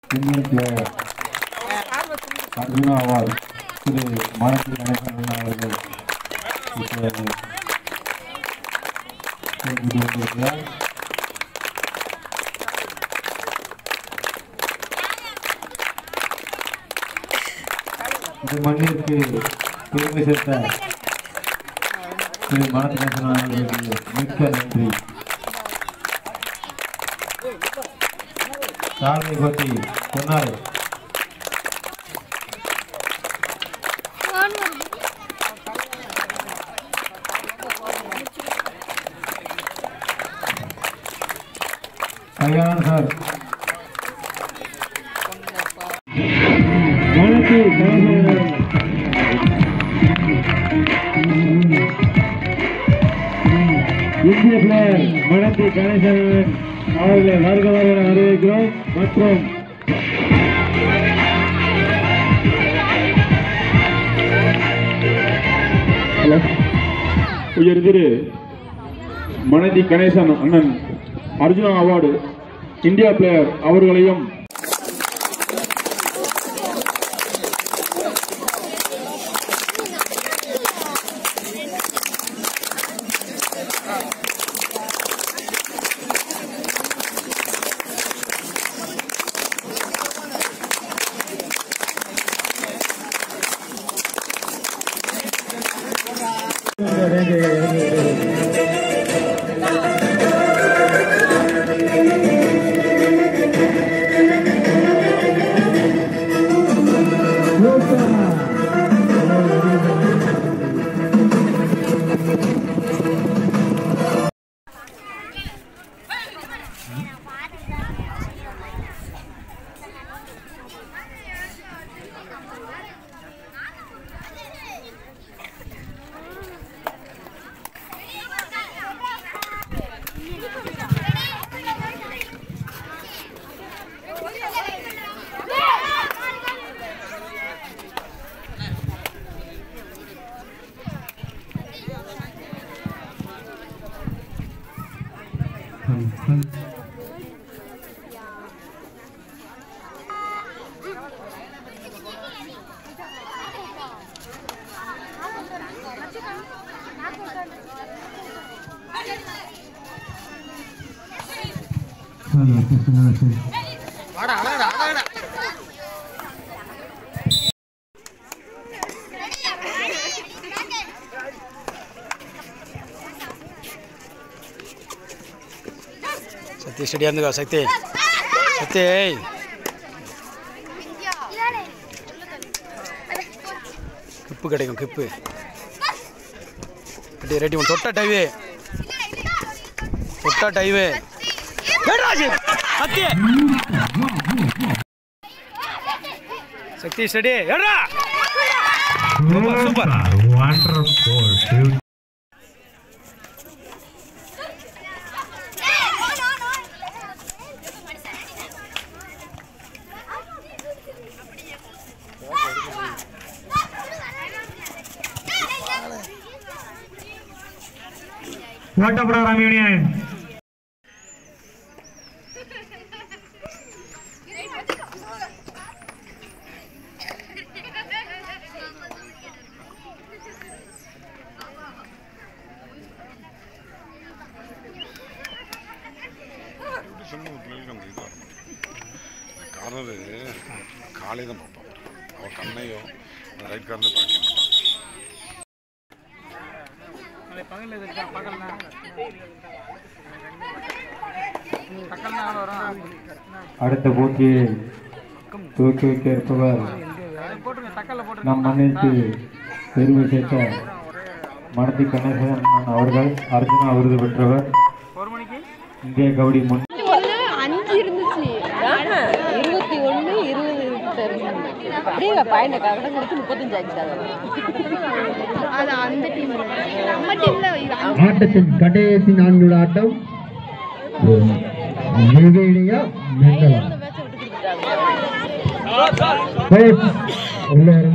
Indian player Arjuna award Thiru Manasi Ganesan அண்ணா அவர்கள் இப்போது கேட்டுக் கொண்டிருக்கிறார் இந்த மண்ணிற்கு பெருமை சேர்த்த திரு மானசி கணேசன் அவர்களுக்கு மிக்க நன்றி சாதனை பற்றி சொன்னார் கல்யாண் சார் இந்திய பிளேயர் மணத்தி கணேசன் அவர்களை வருக வருக வரவேற்கிறோம் மற்றும் உயர் திரு மணதி கணேசன் அண்ணன் அர்ஜுனா அவார்டு இந்தியா பிளேயர் அவர்களையும் சக்தி ஸ்டெடியாக இருந்துக்கோ சக்தி சக்தி கிப்பு கிடைக்கும் கிப்பு ரெடி ரெடி ஒன்று தொட்டா டைவு தொட்டா டைவு சக்தி சக்தி ஸ்டடி ஏடா சூப்பர் சூப்பர் ஓட்டப்படாராம் யூனியன் காரணம் காலையில் தான் பார்ப்பான் அவன் கண்ணையும் ரைட் கார்னே பார்க்க மாட்டான் அடுத்த போட்டியை துவக்கி வைக்க இருப்பவர் நம் மண்ணிற்கு பெருமை சேர்த்த மணத்தி கணேசன் அவர்கள் அர்ஜுனா விருது பெற்றவர் இந்திய கபடி முன் அஞ்சு இருந்துச்சு இருபத்தி ஒண்ணு இருபது தெரிஞ்சு அப்படியே பையனை கடன் கொடுத்து முப்பத்தஞ்சு ஆக்கிட்டாங்க அது அந்த டீம் நம்ம டீம்ல ஆட்டத்தின் கடைசி நான்கு ஆட்டம் நெய்வேலியா மங்களம் மேட்சை விட்டு கொடுத்துட்டாங்க Boys, உள்ள வரும்.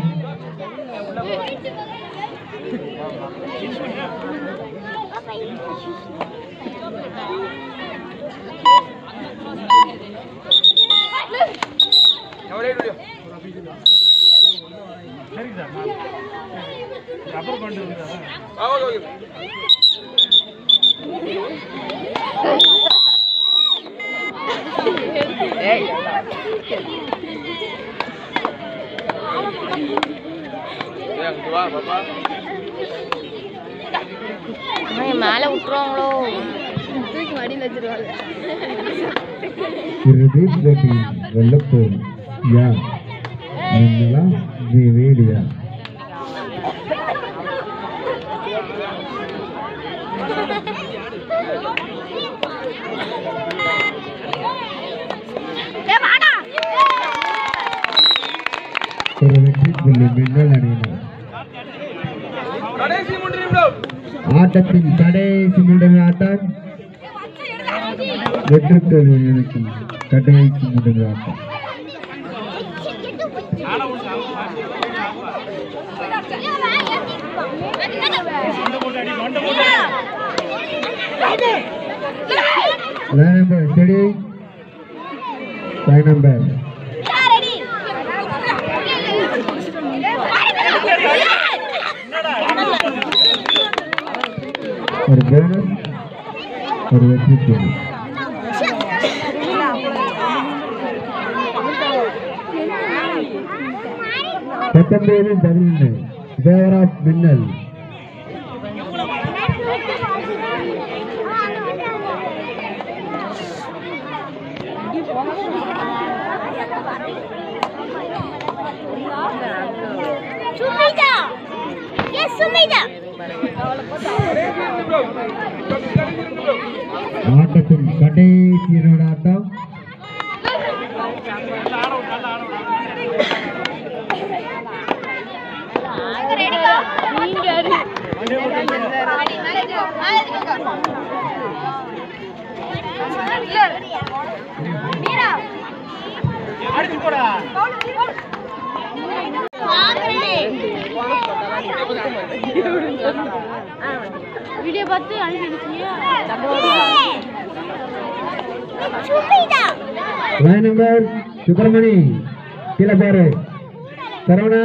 மேலே விட்டுருவாங்களோ தூக்கி மடியில் வச்சிருவாங்க இறுதி போட்டி வெள்ளப்போர் யார் மின்னலா வேலியா ஒரு வெற்றி புள்ளி மின்னல் அணியினர் ஆட்டத்தின் கடைசி முடிவு ஆட்டம் வெற்றி தோல்வி நினைக்கும் கடைசி முடிவு ஆட்டம் line number steady line number ஒரு போனஸ் ஒரு வெற்றி தோல்வி பத்தொன்பது பதினொன்று தேவராஜ் மின்னல் ஆட்டத்தின் கடைசி இரண்டு ஆட்டம் வீடியோ பார்த்து அனுப்பிடுச்சியா லைன் நம்பர் சுப்பிரமணி கீழே பாரு சரவணா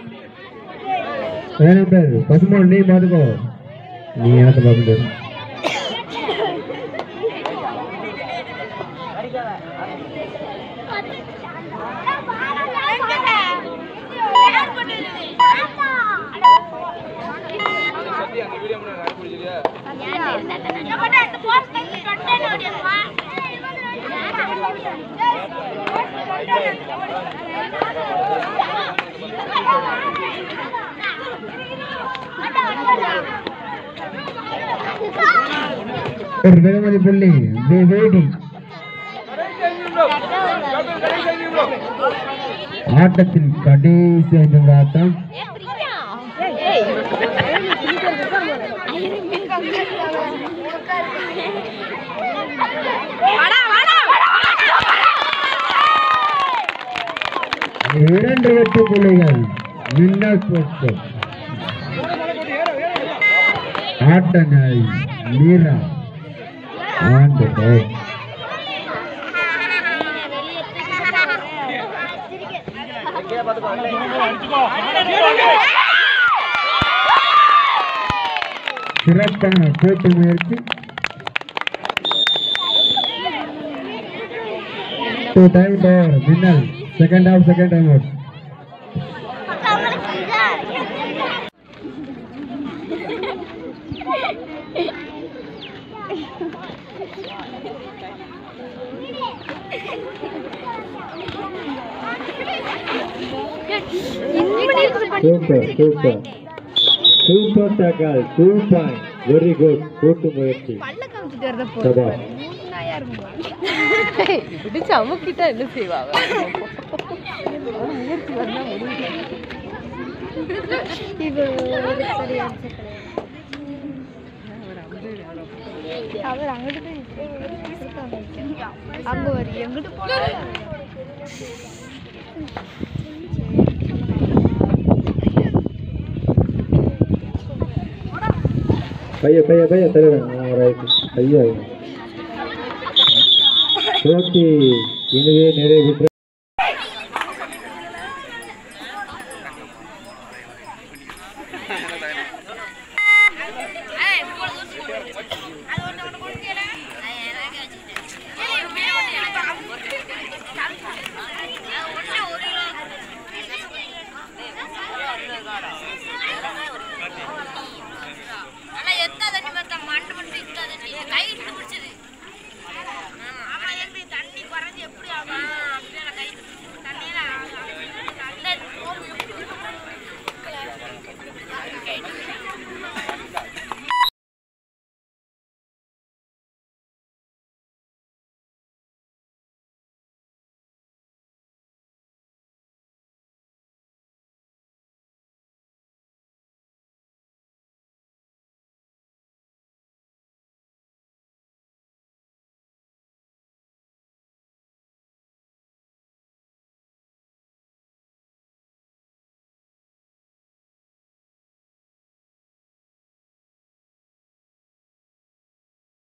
லைன் நம்பர் பசுமான் நீ பாத்துக்கோ நீ எனக்கு பார்க்க முடியாது ஒரு வெகுமதி புள்ளி வே வேடி ஆட்டத்தின் கடைசி ஐந்து நிமிட ஆட்டம் இரண்டு வெற்றி புள்ளிகள் மின்னல் ஸ்போர்ட்ஸ் ஆட்ட நாய் மீரா ஆண்டு சிறப்பான போட்டு முயற்சி டூ டைம் பவர் மின்னல் second half second time out super super super tackle two point very good கூட்டு முயற்சி பல்ல காமிச்சிட்டு வரத சபா நாயா இருக்கும் இப்படி சமக்கிட்டா என்ன செய்வாங்க முயற்சி பண்ணா முடியும் இது சரியா அவர் அங்கிட்டு போய் அங்க ஒரு எங்கிட்டு போனாரு பைய பைய பைய தருவேன் ரைட் ஐயோ போட்டி இனிவே நிறைவுற்ற